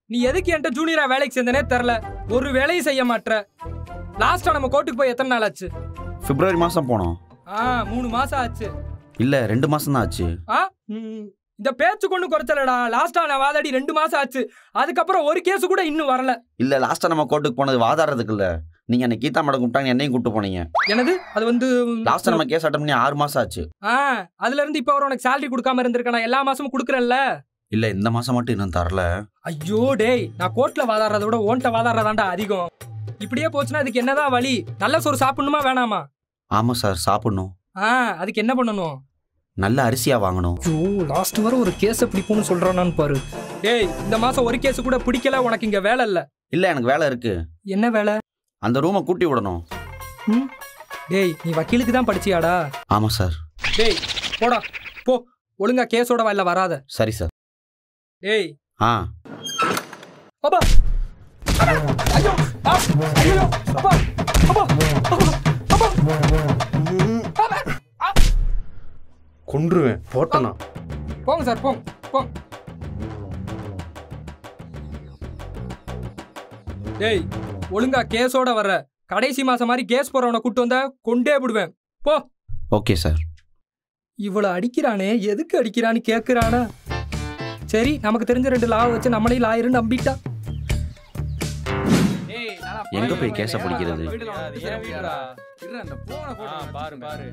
நீ எதுக்கு என்கிட்ட ஜூனியரா வேலைக்கு சேர்ந்தனே தெரில ஒரு வேலையும் செய்ய மாட்ற லாஸ்டா நம்ம கோர்ட்டுக்கு போய் எத்தனை நாள் ஆச்சு பிப்ரவரி மாதம் போனோம் ஆ மூணு மாசம் ஆச்சு இல்லை ரெண்டு மாதம் தான் ஆச்சு ஆ ம், இந்த பேச்சு கொண்டு குறைச்சலடா லாஸ்டா நான் வாதாடி ரெண்டு மாசம் ஆச்சு அதுக்கப்புறம் ஒரு கேஸ் கூட இன்னும் வரல இல்லை லாஸ்ட்டாக நம்ம கோர்ட்டுக்கு போனது வாதாடுறதுக்கு இல்லை நீங்கள் என்னை கீதா மேடம் கூப்பிட்டாங்க என்னையும் கூப்பிட்டு போனீங்க என்னது அது வந்து லாஸ்ட்டாக நம்ம கேஸ் அட்டன் பண்ணி ஆறு மாதம் ஆச்சு ஆ அதுல இருந்து இப்ப அவர் உனக்கு salary கொடுக்காம இருந்திருக்கா எல்லா மாசமும் கொடுக்குறேன்ல இல்லை இந்த மாதம் மட்டும் இன்னும் தரல ஐயோ டேய் நான் கோர்ட்ல வாதாடுறத விட ஓன்ட்ட வாதாடுறதாண்டா அதிகம் இப்படியே போச்சுன்னா அதுக்கு என்னதான் வழி நல்ல சோறு சாப்பிடணுமா வேணாமா ஆமாம் சார் சாப்பிடணும் ஆ அதுக்கு என்ன பண்ணணும் நல்ல அரிசியாக வாங்கணும் ஐயோ லாஸ்ட் வர ஒரு கேஸை பிடிக்கும்னு சொல்றானான்னு பாரு டேய் இந்த மாசம் ஒரு கேஸ் கூட பிடிக்கல உனக்கு இங்க வேலை இல்ல இல்லை எனக்கு வேலை இருக்கு என்ன வேலை அந்த ரூமை கூட்டி விடணும் ம்? டேய் நீ வக்கீலுக்கு தான் படிச்சியாடா ஆமாம் சார் டேய் போடா போ ஒழுங்கா கேஸோட வரல வராத சரி சார் டேய் ஆ அப்பா அப்பா! ஐயோ ஆ! ஐயோ அப்பா அப்பா அப்பா அப்பா அப்பா! ஆ! கொன்றுவேன் போட்டனா போங்க சார் போங்க போங்க டேய் ஒழுங்கா கேஸோட வர்ற கடைசி மாசம் மாதிரி கேஸ் போறவனை கூட்டு வந்தா கொண்டே விடுவேன் ஓகே சார் இவ்வளவு அடிக்கிறானே எதுக்கு அடிக்கிறான்னு கேக்குறானா சரி நமக்கு தெரிஞ்ச ரெண்டு லா வச்சு நம்மளையும் லாயருன்னு நம்பிட்டா எங்க போய் கேஸை பிடிக்கிறது? பாரு பாரு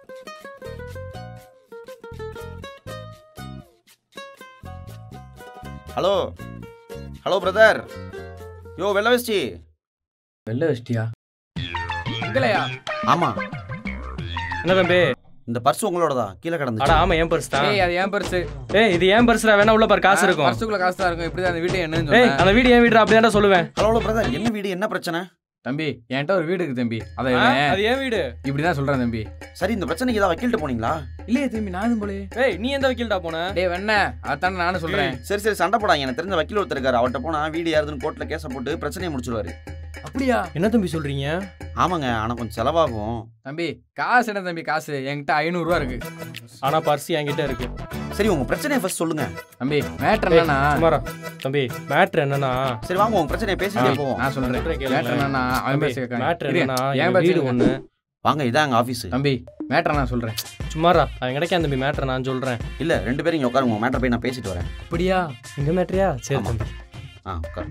ஹலோ ஹலோ பிரதர் யோ வெள்ள வெஸ்டி வெள்ள வச்சிட்டியா இல்லையா ஆமாம் என்ன தம்பி இந்த பர்ஸ் உங்களோடதா கீழே அட கிடந்துச்சு ஆமா ஏன் பர்ஸ் தான் ஏய் அது ஏன் பர்ஸ் ஏய் இது ஏன் பர்ஸ்டா வேணா உள்ள பாரு காசு இருக்கும் பர்சுக்குள்ள காசு தான் இருக்கும் இப்படிதான் அந்த வீட்டு என்னன்னு ஏய் சொன்னேன் அந்த வீடு ஏன் வீடு அப்படிதான் சொல்லுவேன் ஹலோ ஹலோ பிரதர் என்ன வீடு என்ன பிரச்சனை தம்பி என்கிட்ட ஒரு வீடு இருக்கு தம்பி அதை ஆ, இவன் அது ஏன் வீடு இப்படிதான் சொல்றேன் தம்பி சரி இந்த பிரச்சனைக்கு ஏதாவது வக்கீல்கிட்ட போனீங்களா இல்லையே தம்பி நானும் போலே ஏய் நீ எந்த வக்கீல்டா போன டேய் வெண்ண அதானே நானும் சொல்றேன் சரி சரி சண்டை போடாங்க எனக்கு தெரிஞ்ச வக்கீல் ஒருத்தர் இருக்காரு அவர்கிட்ட போனா வீடு யாருதுன்னு கோர்ட்ல கேஸை போட்டு பிரச்சனையை முடிச்சிருவாரு அப்படியா என்ன தம்பி சொல்றீங்க ஆமாங்க ஆனா கொஞ்சம் செலவாகும் தம்பி காசு என்ன தம்பி காசு என்கிட்ட ஐநூறு ரூபா இருக்கு ஆனா பர்ஸ் என்கிட்ட இருக்கு சரி உங்க பிரச்சனையை ஃபர்ஸ்ட் சொல்லுங்க தம்பி மேட்ரு என்னன்னா சுமாரா தம்பி மேட்ரு என்னன்னா சரி வாங்க உங்க பிரச்சனையை பேசிட்டே தம்பி, போவோம் நான் சொல்றேன் சொல்றேன் கேளுங்களேன். மேட்ரு என்னன்னா அவன் தம்பி, பேச கேட்காங்க. மேட்ரு இரு, என்னன்னா என் என் பேச வீடு கேட்காங்க. ஒண்ணு வாங்க இதான் எங்க ஆபீஸ் தம்பி மேட்ரு நான் சொல்றேன் சுமாரா அவன் கிடைக்காத தம்பி மேட்ரு நான் சொல்றேன் இல்ல ரெண்டு பேரும் இங்க உட்காருங்க உங்க மேட்டர் போய் நான் பேசிட்டு வரேன் அப்படியா இந்த மேட்ரியா சரி ஆமா. தம்பி ஆ உட்காரு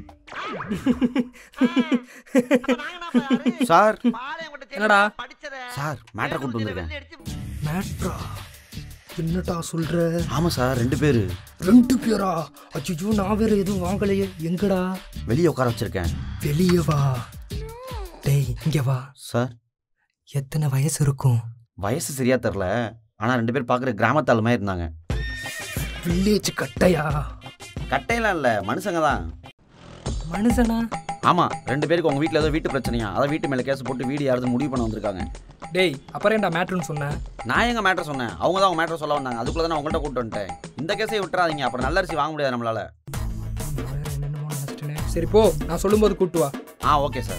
சார் என்னடா சார் மேட்டர் கூட்டு வந்திருக்கேன் மேட்ரா என்னடா சொல்ற ஆமா சார் ரெண்டு பேரு ரெண்டு பேரா அச்சோ நான் வேற எதுவும் வாங்கலையே எங்கடா வெளியே உட்கார வச்சிருக்கேன் வெளியே வா டேய் இங்க வா சார் எத்தனை வயசு இருக்கும் வயசு சரியா தெரில ஆனா ரெண்டு பேர் பாக்குற கிராமத்தாள் மாதிரி இருந்தாங்க வில்லேஜ் கட்டையா கட்டையெல்லாம் இல்ல மனுஷங்க தான் மனுஷனா ஆமா ரெண்டு பேருக்கு உங்க வீட்ல ஏதோ வீட்டு பிரச்சனையா அதான் வீட்டு மேல கேஸ் போட்டு வீடு யாருன்னு முடிவு பண்ண வந்திருக்காங்க டேய் அப்புறம் ஏன்டா மேட்ருன்னு சொன்னேன் நான் எங்க மேட்டர் சொன்னேன் அவங்க தான் அவங்க மேட்டர் சொல்ல வந்தாங்க அதுக்குள்ள தான் நான் உங்கள்கிட்ட கூட்டு வந்துட்டேன் இந்த கேஸை விட்டுறாதீங்க அப்புறம் நல்ல அரிசி வாங்க முடியாது நம்மளால வேற என்னென்னமோ நினைச்சிட்டேனே. சரி போ நான் சொல்லும்போது கூட்டு வா ஆ ஓகே சார்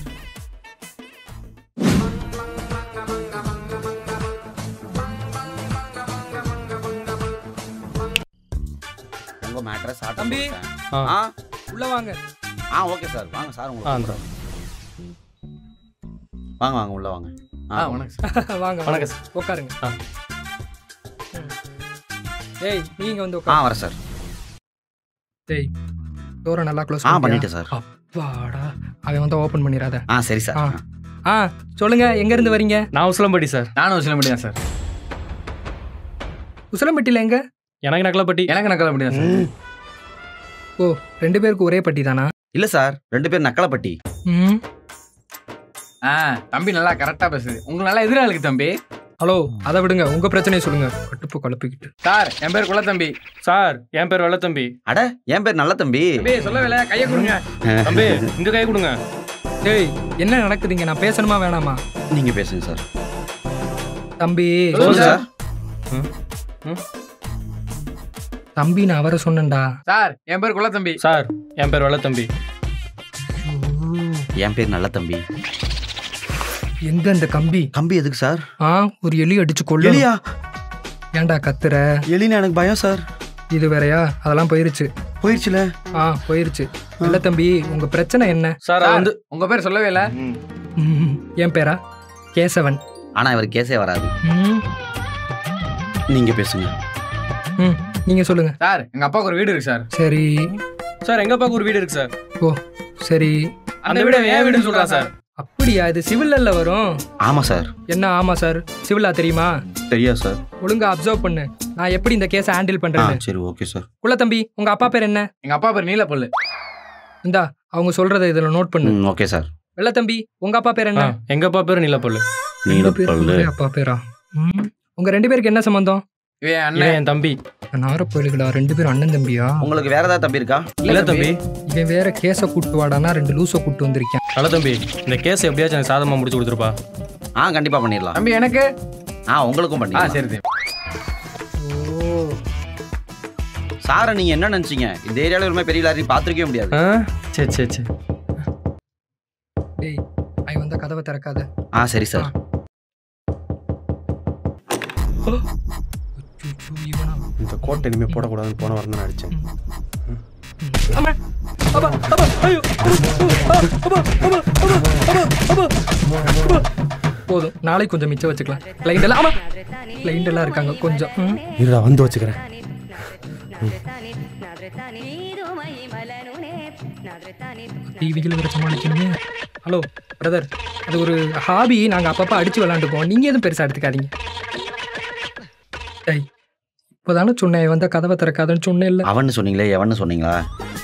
உங்க மேட்டரை சாப்பிட்டு தம்பி. ஆ. ஆ உள்ள வாங்க ஆ ஓகே சார் வாங்க சார் ஆ உங்களுக்கு இந்த வாங்க வாங்க உள்ள வாங்க ஆ வணக்கம் சார் வாங்க வணக்கம் சார் உட்காருங்க ஆ. ம். டேய் நீங்க வந்து ஆ உட்காரு வரேன் சார் டேய் டோரை நல்லா க்ளோஸ் ஆ பண்ணிட்டேன் சார் அப்பாடா அவன் வந்து ஓபன் பண்ணிராத ஆ சரி சார் ஆ. ஆ சொல்லுங்க எங்க இருந்து வரீங்க நான் உசிலம்பட்டி சார் நானும் சில முடியும் சார் உசிலம்பட்டியில எங்க எனக்கு நக்கலப்பட்டி எனக்கு நக்கல முடியும் சார் ஓ ரெண்டு பேருக்கு ஒரே பட்டி தானா இல்ல சார் ரெண்டு பேர் நக்கலப்பட்டி ம் ஆ தம்பி நல்லா கரெக்டா பேசுது உங்களுக்கு நல்லா எதிராளுக்கு தம்பி ஹலோ அதை விடுங்க உங்க பிரச்சனையை சொல்லுங்க கட்டுப்பு குழப்பிக்கிட்டு சார் என் பேர் குல தம்பி சார் என் பேர் வெள்ள தம்பி அட என் பேர் நல்ல தம்பி தம்பி சொல்லவில்லை கையை கொடுங்க தம்பி இங்க கை கொடுங்க டேய் என்ன நடக்குதுங்க நான் பேசணுமா வேணாமா நீங்க பேசுங்க சார் தம்பி சொல்லுங்க சார் ம், ம். தம்பி நான் அவரை சொன்னேன்டா சார் என் பேர் குல தம்பி சார் என் பேர் வெள்ள தம்பி என் பேர் நல்ல தம்பி எங்க அந்த கம்பி கம்பி எதுக்கு சார் ஆ ஒரு எலி அடிச்சு கொள்ளு எலியா ஏன்டா கத்துற எலினா எனக்கு பயம் சார் இது வேறயா அதெல்லாம் போயிருச்சு போயிடுச்சுல ஆ போயிருச்சு இல்ல தம்பி உங்க பிரச்சனை என்ன சார் அது சார் வந்து உங்க பேர் சொல்லவே இல்ல ம். ம், என் பேரா கேசவன் ஆனா இவர் கேஸே வராது ம், நீங்க பேசுங்க ம், நீங்க சொல்லுங்க சார் எங்க அப்பாவுக்கு ஒரு வீடு இருக்கு சார் சரி சார் எங்க அப்பாவுக்கு ஒரு வீடு இருக்கு சார் ஓ சரி அந்த வீடு என் வீடுன்னு சொல்றா சார் அப்படியா இது சிவில்ல வரும் ஆமா சார் என்ன ஆமா சார் சிவிலா தெரியுமா தெரியாது சார் ஒழுங்கா அப்சர்வ் பண்ணு நான் எப்படி இந்த கேஸை ஹேண்டில் ஆ பண்றேன்னு சரி ஓகே சார் குள்ள தம்பி உங்க அப்பா பேர் என்ன எங்க அப்பா பேர் நீலப்பல்லு இந்தா அவங்க சொல்றதை இதுல நோட் பண்ணு ம் ஓகே சார் வெள்ள தம்பி உங்க அப்பா பேர் ஆ, என்ன எங்க அப்பா பேரு நீலப்பல்லு ரெண்டு பேருக்கு நீலப்பல்லு ஒரே அப்பா பேரா ம். உங்க ரெண்டு பேருக்கு என்ன சம்பந்தம் இவன் இவன் அண்ணன் என் தம்பி நாரப்போயிலுக்கடா ரெண்டு பேரும் அண்ணன் தம்பியா உங்களுக்கு வேற ஏதாவது தம்பி இருக்கா இல்ல தம்பி இவன் வேற கேஸ கூட்டு வாடானா ரெண்டு லூச கூட்டு வந்திருக்கேன் நல்ல தம்பி இந்த கேஸ் எப்படியாச்சும் எனக்கு சாதமா முடிச்சு கொடுத்துருப்பா ஆ கண்டிப்பா பண்ணிடலாம் தம்பி எனக்கு ஆ உங்களுக்கும் ஆ பண்ணிடலாம் சரி தம்பி ஓ சாரை நீங்க என்ன நினைச்சீங்க இந்த ஏரியால ஒரு மாதிரி பெரிய லாரி பார்த்துருக்கவே முடியாது ஆ, சரி சரி சரி டேய் அவன் வந்தா கதவை திறக்காத ஆ சரி சார் அச்சச்சோ, இவனா? இந்த கோட்டை இனிமேல் போடக்கூடாதுன்னு போன வாரம் தான் நான் அடித்தேன் அம்மா, அப்பா, அப்பா, ஐயோ, அப்பா, அப்பா, அப்பா, அப்பா, அப்பா, அப்பா, அப்பா. போதும் நாளைக்கு கொஞ்சம் மிச்சம் வச்சுக்கலாம் கிளைண்ட் எல்லாம் ஆமா கிளைண்ட் எல்லாம் இருக்காங்க கொஞ்சம் ம். இருடா வந்து வச்சுக்கிறேன் டிவிகளை வேற சமாளிக்கணுமே ஹலோ பிரதர் அது ஒரு ஹாபி நாங்கள் அப்பப்போ அடிச்சு விளாண்டுப்போம் நீங்கள் எதுவும் பெருசாக எடுத்துக்காதீங்க டேய் இப்போதானே சொன்னேன் வந்தால் கதவை திறக்காதுன்னு சொன்னேன் இல்லை அவன்னு சொன்னீங்களே எவன்னு சொன்னீங்களா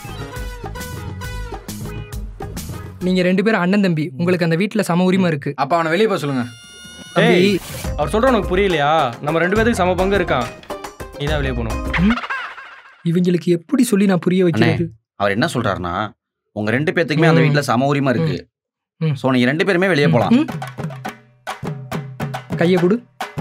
நீங்கள் ரெண்டு பேரும் அண்ணன் தம்பி உங்களுக்கு அந்த வீட்டில் சம உரிமை இருக்கு அப்பா அவனை வெளியே போக சொல்லுங்க தம்பி ஏய் அவர் சொல்ற உனக்கு புரியலையா நம்ம ரெண்டு பேத்துக்கு சம பங்கு இருக்கான் நீ தான் வெளியே போகணும் ம்? இவங்களுக்கு எப்படி சொல்லி நான் புரிய வைக்கிறது அவர் என்ன சொல்றாருன்னா உங்க ரெண்டு பேத்துக்குமே அந்த ம். வீட்ல சம உரிமை இருக்கு ம். சோ நீங்க ரெண்டு பேருமே வெளியே போலாம் ம். கையை கொடு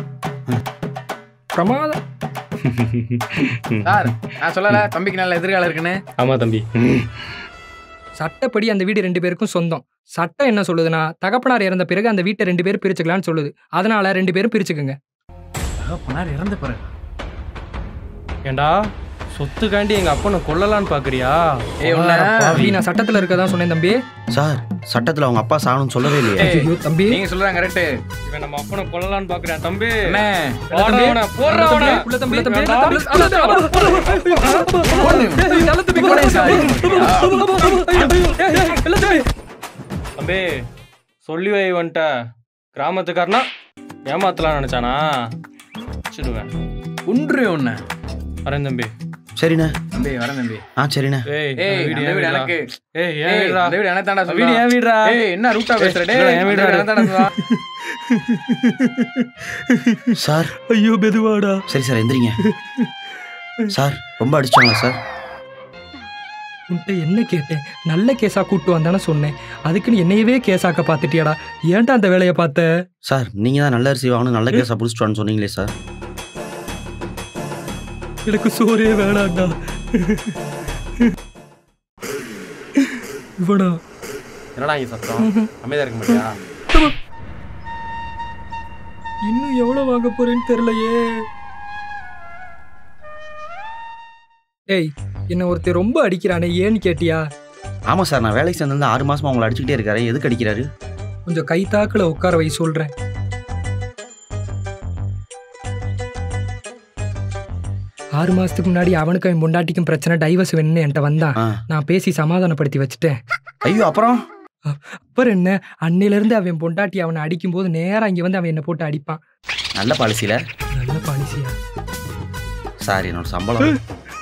பிரமாதம் சார் நான் சொல்லல தம்பிக்கு நல்ல எதிர்காலம் இருக்குன்னு ஆமா தம்பி சட்டப்படி அந்த வீடு ரெண்டு பேருக்கும் சொந்தம் சட்டம் என்ன சொல்லுதுன்னா தகப்பனார் இறந்த பிறகு அந்த வீட்டை ரெண்டு பேரும் பிரிச்சுக்கலாம்னு சொல்லுது அதனால ரெண்டு பேரும் பிரிச்சுக்குங்க தகப்பனார் இறந்து போற ஏண்டா சொத்துக்காண்டி எங்க அப்பனை கொல்லலான்னு பாக்குறியா ஏய் உன்னை பாவி, நான் சட்டத்துல இருக்கதான் சொன்னேன் தம்பி சார் சட்டத்துல அவங்க அப்பா சாகணும்னு சொல்லவே இல்லையே ஏய். ஐயோ தம்பி நீங்க சொல்றாங்க கரெக்ட் இவன் நம்ம அப்பனை கொல்லலான்னு பாக்குறான் தம்பி அண்ணே போடுறா அவனை, போடுறா அவனை. உள்ள தம்பி, உள்ள தம்பி, வேண்டாம். உள்ள தம்பி, உள்ள தம்பி. ஏய், நல்ல தம்பி, போடே சார். நல்ல தம்பி. தம்பி சொல்லி வை வந்துட்ட கிராமத்துக்காரனா ஏமாத்தலாம் நினைச்சானா வச்சிடுவேன் ஒன்று உன்னை வரேன் தம்பி சரிண்ணே தம்பி வரேன் தம்பி ஆ சரிண்ணே ஏய் ஏய் அந்த வீடு அந்த என் வீடு வீடுடா. எனக்கு ஏய் ஏன் ஏய் வீடுடா அந்த வீடு எனக்கு தான்டா அந்த வீடு சொல்லுடா என் வீடுடா ஏய் என்ன ரூட்டா பேசுற டேய் இல்ல, என் அந்த வீடு வீடு அது. எனக்கு தான்டா சொல்லுடா சார் ஐயோ மெதுவாடா சரி சார் எந்திரிங்க சார் ரொம்ப அடிச்சாங்களா சார் உன்கிட்ட என்ன கேட்டேன் நல்ல கேஸா கூட்டு வந்தானே சொன்னேன் அதுக்குன்னு என்னையவே கேஸாக்க பார்த்துட்டியாடா ஏன்டா அந்த வேலையை பார்த்த சார் நீங்க தான் நல்ல அரிசி வாங்கணும் நல்ல கேஸா புடிச்சிட்டு சொன்னீங்களே சார் எனக்கு சோறே வேணாண்டா இவனா என்னடா இங்கே சத்தம் அமைதியாக இருக்க மாட்டியா இன்னும் எவ்வளவு வாங்க போறேன்னு தெரியலையே ஏய் என்ன ஒருத்தர் ரொம்ப அடிக்கிறானே ஏன்னு கேட்டியா ஆமா சார் நான் வேலைக்கு சேர்ந்து ஆறு மாசமா உங்களை அடிச்சுக்கிட்டே இருக்காரு எதுக்கு அடிக்கிறாரு கொஞ்சம் கை தாக்குல உட்கார வை சொல்றேன் ஆறு மாசத்துக்கு முன்னாடி அவனுக்கும் என் பொண்டாட்டிக்கும் பிரச்சனை டைவர்ஸ் வேணும்னு என்கிட்ட வந்தான் ஆ. நான் பேசி சமாதானப்படுத்தி வச்சுட்டேன் ஐயோ அப்புறம் அப்புறம் என்ன அன்னையில இருந்து அவன் பொண்டாட்டி அவனை அடிக்கும் போது நேரா இங்க வந்து அவன் என்ன போட்டு அடிப்பான் நல்ல பாலிசியில நல்ல பாலிசியா சார் என்னோட சம்பளம்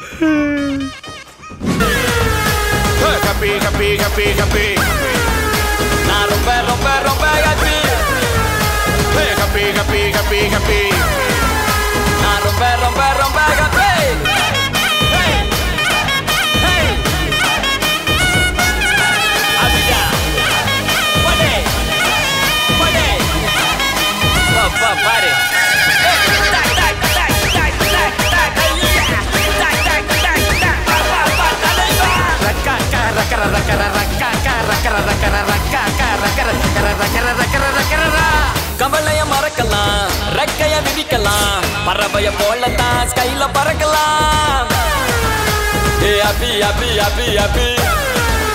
கப்பி கப்பி கப்பி கப்பி நான் ரொம்ப ரொம்ப ரொம்ப கப்பி கப்பி கப்பி கப்பி கப்பி நான் ரொம்ப ரொம்ப ரொம்ப கப்பி பாரு கவலைய மறக்கலாம் ரெக்கைய விதிக்கலாம் பறவைய போலத்தான் ஸ்கைல பறக்கலாம் ஏ அபி அபி அபி அபி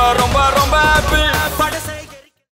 ரொம்ப ரொம்ப ஹாப்பி